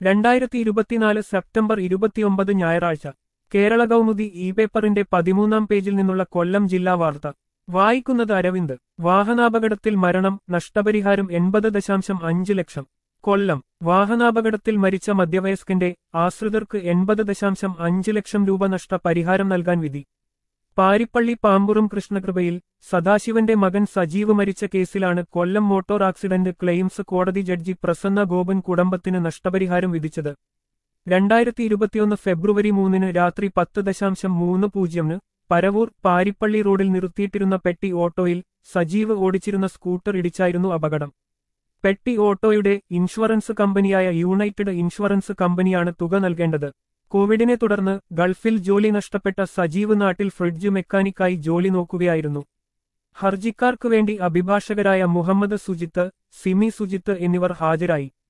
രണ്ടായിരത്തി ഇരുപത്തിനാല് സെപ്റ്റംബർ ഇരുപത്തിയൊമ്പത് ഞായറാഴ്ച കേരള കൗമുദി ഇ പേപ്പറിന്റെ പതിമൂന്നാം പേജിൽ നിന്നുള്ള കൊല്ലം ജില്ലാ വാർത്ത വായിക്കുന്നത് അരവിന്ദ് വാഹനാപകടത്തിൽ മരണം നഷ്ടപരിഹാരം എൺപത് ദശാംശം അഞ്ച് ലക്ഷം കൊല്ലം വാഹനാപകടത്തിൽ മരിച്ച മധ്യവയസ്കന്റെ ആശ്രിതർക്ക് എൺപത് ദശാംശം അഞ്ച് ലക്ഷം രൂപ നഷ്ട പരിഹാരം നൽകാൻ വിധി പാരിപ്പള്ളി പാമ്പുറും കൃഷ്ണകൃപയിൽ സദാശിവന്റെ മകൻ സജീവ് മരിച്ച കേസിലാണ് കൊല്ലം മോട്ടോർ ആക്സിഡന്റ് ക്ലെയിംസ് കോടതി ജഡ്ജി പ്രസന്ന ഗോപൻ കുടുംബത്തിന് നഷ്ടപരിഹാരം വിധിച്ചത് രണ്ടായിരത്തി ഇരുപത്തിയൊന്ന് ഫെബ്രുവരി മൂന്നിന് രാത്രി പത്ത് ദശാംശം മൂന്ന് പൂജ്യമിന് പരവൂർ പാരിപ്പള്ളി റോഡിൽ നിർത്തിയിട്ടിരുന്ന പെട്ടി ഓട്ടോയിൽ സജീവ് ഓടിച്ചിരുന്ന സ്കൂട്ടർ ഇടിച്ചായിരുന്നു അപകടം പെട്ടി ഓട്ടോയുടെ ഇൻഷുറൻസ് കമ്പനിയായ യുണൈറ്റഡ് ഇൻഷുറൻസ് കമ്പനിയാണ് തുക നൽകേണ്ടത് കോവിഡിനെ തുടർന്ന് ഗൾഫിൽ ജോലി നഷ്ടപ്പെട്ട സജീവ് നാട്ടിൽ ഫ്രിഡ്ജ് മെക്കാനിക്കായി ജോലി നോക്കുകയായിരുന്നു ഹർജിക്കാർക്കു വേണ്ടി അഭിഭാഷകരായ മുഹമ്മദ് സുജിത്ത് സിമി സുജിത്ത് എന്നിവർ ഹാജരായി